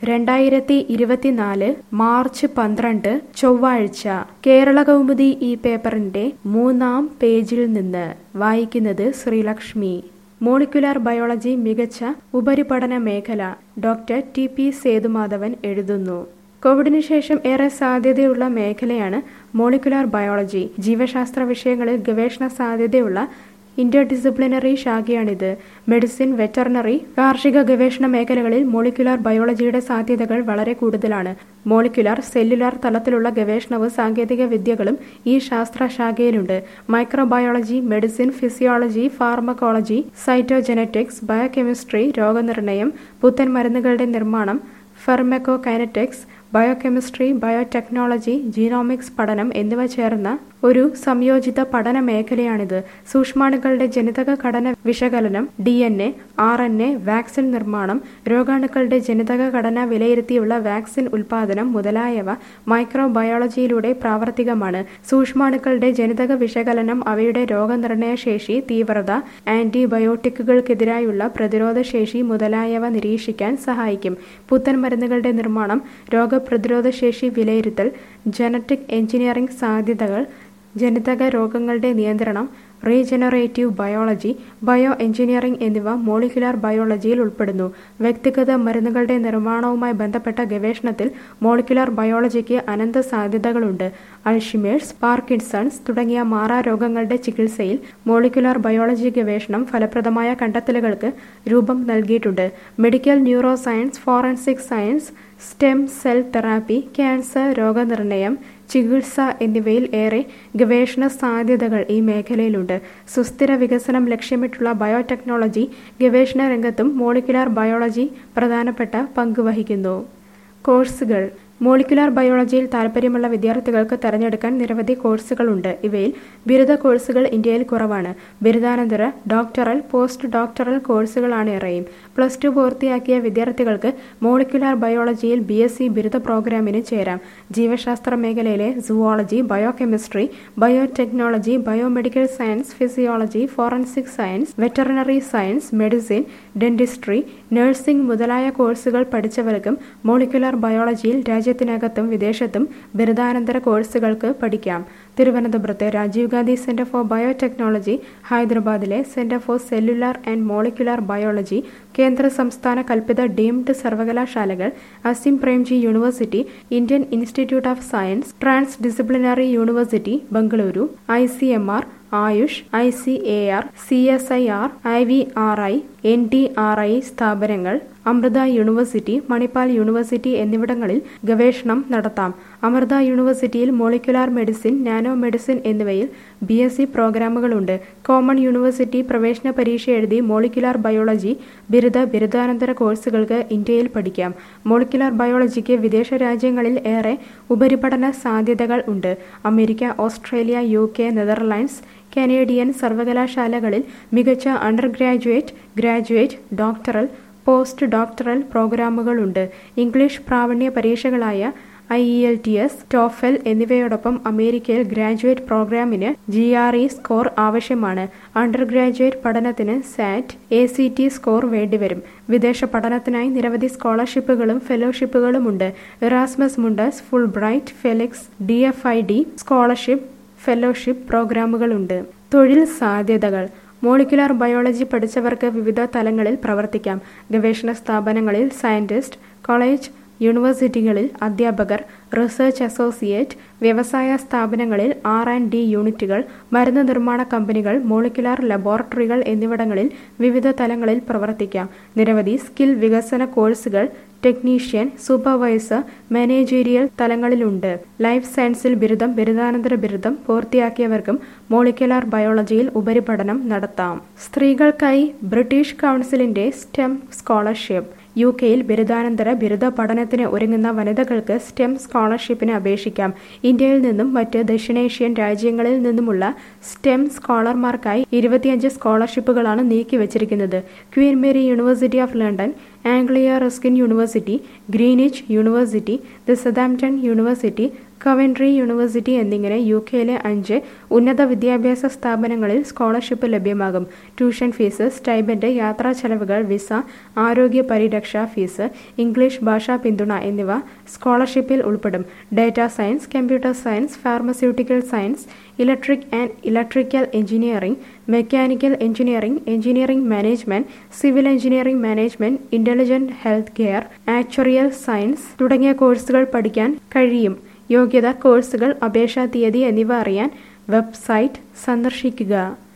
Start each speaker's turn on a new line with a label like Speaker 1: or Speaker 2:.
Speaker 1: രണ്ടായിരത്തി ഇരുപത്തിനാല് മാർച്ച് പന്ത്രണ്ട് ചൊവ്വാഴ്ച കേരള കൗമുദി ഈ പേപ്പറിന്റെ മൂന്നാം പേജിൽ നിന്ന് വായിക്കുന്നത് ശ്രീലക്ഷ്മി മോളിക്കുലാർ ബയോളജി മികച്ച ഉപരിപഠന മേഖല ഡോക്ടർ ടി പി സേതുമാധവൻ എഴുതുന്നു കോവിഡിന് ശേഷം ഏറെ സാധ്യതയുള്ള മേഖലയാണ് മോളിക്കുലാർ ബയോളജി ജീവശാസ്ത്ര വിഷയങ്ങളിൽ ഗവേഷണ സാധ്യതയുള്ള ഇന്റർ ഡിസിപ്ലിനറി ശാഖയാണിത് മെഡിസിൻ വെറ്ററിനറി കാർഷിക ഗവേഷണ മേഖലകളിൽ മോളിക്കുലാർ ബയോളജിയുടെ സാധ്യതകൾ വളരെ കൂടുതലാണ് മോളിക്കുലാർ സെല്ലുലാർ തലത്തിലുള്ള ഗവേഷണവും സാങ്കേതിക വിദ്യകളും ഈ ശാസ്ത്ര ശാഖയിലുണ്ട് microbiology medicine physiology pharmacology cytogenetics biochemistry രോഗനിർണയം പുത്തൻ മരുന്നുകളുടെ നിർമ്മാണം pharmacokinetics biochemistry biotechnology genomics പഠനം എന്നിവ ചേർന്ന ഒരു സംയോജിത പഠന മേഖലയാണിത് സൂക്ഷ്മാണുക്കളുടെ ജനിതക ഘടന വിശകലനം D N A R N A vaccine നിർമ്മാണം രോഗാണുക്കളുടെ ജനിതക ഘടന വിലയിരുത്തിയുള്ള വാക്സിൻ ഉൽപാദനം മുതലായവ മൈക്രോബയോളജിയിലൂടെ പ്രാവർത്തികമാണ് സൂക്ഷ്മാണുക്കളുടെ ജനിതക വിശകലനം അവയുടെ രോഗനിർണയ ശേഷി തീവ്രത ആന്റിബയോട്ടിക്കുകൾക്കെതിരായുള്ള പ്രതിരോധ ശേഷി മുതലായവ നിരീക്ഷിക്കാൻ സഹായിക്കും പുത്തൻ മരുന്നുകളുടെ നിർമ്മാണം രോഗപ്രതിരോധ ശേഷി വിലയിരുത്തൽ ജനറ്റിക് എഞ്ചിനീയറിംഗ് സാധ്യതകൾ ജനിതക രോഗങ്ങളുടെ നിയന്ത്രണം റീജനറേറ്റീവ് ബയോളജി ബയോ എഞ്ചിനീയറിംഗ് എന്നിവ മോളിക്കുലാർ ബയോളജിയിൽ ഉൾപ്പെടുന്നു വ്യക്തിഗത മരുന്നുകളുടെ നിർമ്മാണവുമായി ബന്ധപ്പെട്ട ഗവേഷണത്തിൽ മോളിക്കുലാർ ബയോളജിക്ക് അനന്ത സാധ്യതകളുണ്ട് അൾഷിമേഴ്സ് പാർക്കിൻസൺസ് തുടങ്ങിയ മാറാരോഗങ്ങളുടെ ചികിത്സയിൽ മോളിക്കുലാർ ബയോളജി ഗവേഷണം ഫലപ്രദമായ കണ്ടെത്തലുകൾക്ക് രൂപം നൽകിയിട്ടുണ്ട് medical neuroscience forensic science stem cell therapy cancer രോഗനിർണയം ചികിത്സ എന്നിവയിൽ ഏറെ ഗവേഷണ സാധ്യതകൾ ഈ മേഖലയിലുണ്ട് സുസ്ഥിര വികസനം ലക്ഷ്യമിട്ടുള്ള ബയോടെക്നോളജി ഗവേഷണ രംഗത്തും മോളിക്കുലാർ ബയോളജി പ്രധാനപ്പെട്ട പങ്ക് വഹിക്കുന്നു കോഴ്സുകൾ മോളിക്കുലാർ ബയോളജിയിൽ താൽപ്പര്യമുള്ള വിദ്യാർത്ഥികൾക്ക് തിരഞ്ഞെടുക്കാൻ നിരവധി കോഴ്സുകളുണ്ട് ഇവയിൽ ബിരുദ കോഴ്സുകൾ ഇന്ത്യയിൽ കുറവാണ് ബിരുദാനന്തര ഡോക്ടറൽ പോസ്റ്റ് ഡോക്ടറൽ കോഴ്സുകളാണ് ഏറെയും പ്ലസ് ടു പൂർത്തിയാക്കിയ വിദ്യാർത്ഥികൾക്ക് മോളിക്കുലാർ ബയോളജിയിൽ ബി എസ് സി ബിരുദ പ്രോഗ്രാമിന് ചേരാം ജീവശാസ്ത്ര മേഖലയിലെ zoology biochemistry biotechnology biomedical science physiology forensic science veterinary science medicine dentistry nursing മുതലായ കോഴ്സുകൾ പഠിച്ചവർക്കും മോളിക്കുലാർ ബയോളജിയിൽ രാജ്യത്തിനകത്തും വിദേശത്തും ബിരുദാനന്തര കോഴ്സുകൾക്ക് പഠിക്കാം തിരുവനന്തപുരത്തെ Rajiv Gandhi centre for biotechnology ഹൈദരാബാദിലെ centre for cellular and molecular biology കേന്ദ്ര സംസ്ഥാന കൽപ്പിത ഡീംഡ് സർവകലാശാലകൾ Azim Premji university Indian institute of science transdisciplinary university Bengaluru I C M R AYUSH I C A R C S I R I V R I N T R I സ്ഥാപനങ്ങൾ Amrita university Manipal university എന്നിവിടങ്ങളിൽ ഗവേഷണം നടത്താം അമൃത യൂണിവേഴ്സിറ്റിയിൽ molecular medicine nanomedicine എന്നിവയിൽ B S C പ്രോഗ്രാമുകളുണ്ട് common university പ്രവേശന പരീക്ഷ എഴുതി മോളിക്കുലാർ ബയോളജി ബിരുദ ബിരുദാനന്തര കോഴ്സുകൾക്ക് ഇന്ത്യയിൽ പഠിക്കാം മോളിക്കുലാർ ബയോളജിക്ക് വിദേശ രാജ്യങ്ങളിൽ ഏറെ ഉപരിപഠന സാധ്യതകൾ ഉണ്ട് America Australia U K Netherlands Canadian സർവകലാശാലകളിൽ മികച്ച undergraduate graduate doctoral postdoctoral പ്രോഗ്രാമുകളുണ്ട് ഇംഗ്ലീഷ് പ്രാവീണ്യ പരീക്ഷകളായ I E L T S TOEFL എന്നിവയോടൊപ്പം അമേരിക്കയിൽ ഗ്രാജുവേറ്റ് പ്രോഗ്രാമിന് ജി ആർ ഇ സ്കോർ ആവശ്യമാണ് അണ്ടർ ഗ്രാജുവേറ്റ് പഠനത്തിന് SAT A C T score വേണ്ടിവരും വിദേശ പഠനത്തിനായി നിരവധി സ്കോളർഷിപ്പുകളും ഫെലോഷിപ്പുകളുമുണ്ട് Erasmus Mundus Fulbright Felix D F I D scholarship fellowship പ്രോഗ്രാമുകളുണ്ട് തൊഴിൽ സാധ്യതകൾ മോളിക്കുലാർ ബയോളജി പഠിച്ചവർക്ക് വിവിധ തലങ്ങളിൽ പ്രവർത്തിക്കാം ഗവേഷണ സ്ഥാപനങ്ങളിൽ സയന്റിസ്റ്റ് കോളേജ് യൂണിവേഴ്സിറ്റികളിൽ അധ്യാപകർ റിസർച്ച് അസോസിയേറ്റ് വ്യവസായ സ്ഥാപനങ്ങളിൽ ആർ ആൻഡ് ഡി യൂണിറ്റുകൾ മരുന്ന് നിർമ്മാണ കമ്പനികൾ മോളിക്കുലാർ ലബോറട്ടറികൾ എന്നിവിടങ്ങളിൽ വിവിധ തലങ്ങളിൽ പ്രവർത്തിക്കാം നിരവധി സ്കിൽ വികസന കോഴ്സുകൾ ടെക്നീഷ്യൻ സൂപ്പർവൈസർ മാനേജീരിയൽ തലങ്ങളിലുണ്ട് ലൈഫ് സയൻസിൽ ബിരുദം ബിരുദാനന്തര ബിരുദം പൂർത്തിയാക്കിയവർക്കും മോളിക്കുലാർ ബയോളജിയിൽ ഉപരിപഠനം നടത്താം സ്ത്രീകൾക്കായി ബ്രിട്ടീഷ് കൗൺസിലിന്റെ സ്റ്റെം സ്കോളർഷിപ്പ് യു കെയിൽ ബിരുദാനന്തര ബിരുദ പഠനത്തിന് ഒരുങ്ങുന്ന വനിതകൾക്ക് സ്റ്റെം സ്കോളർഷിപ്പിന് അപേക്ഷിക്കാം ഇന്ത്യയിൽ നിന്നും മറ്റ് ദക്ഷിണേഷ്യൻ രാജ്യങ്ങളിൽ നിന്നുമുള്ള സ്റ്റെം സ്കോളർമാർക്കായി ഇരുപത്തിയഞ്ച് സ്കോളർഷിപ്പുകളാണ് നീക്കിവച്ചിരിക്കുന്നത് Queen Mary university of London Anglia Ruskin university Greenwich university the Southampton university Coventry university എന്നിങ്ങനെ യു കെയിലെ അഞ്ച് ഉന്നത വിദ്യാഭ്യാസ സ്ഥാപനങ്ങളിൽ സ്കോളർഷിപ്പ് ലഭ്യമാകും ട്യൂഷൻ ഫീസ് സ്റ്റൈബൻഡ് യാത്രാ ചെലവുകൾ വിസ ആരോഗ്യ പരിരക്ഷ ഫീസ് ഇംഗ്ലീഷ് ഭാഷാ പിന്തുണ എന്നിവ സ്കോളർഷിപ്പിൽ ഉൾപ്പെടും data science computer science pharmaceutical science electric and electrical engineering mechanical engineering engineering management civil engineering management intelligent health care actuarial science തുടങ്ങിയ കോഴ്സുകൾ പഠിക്കാൻ കഴിയും യോഗ്യത കോഴ്സുകൾ അപേക്ഷാ തീയതി എന്നിവ അറിയാൻ വെബ്സൈറ്റ് സന്ദർശിക്കുക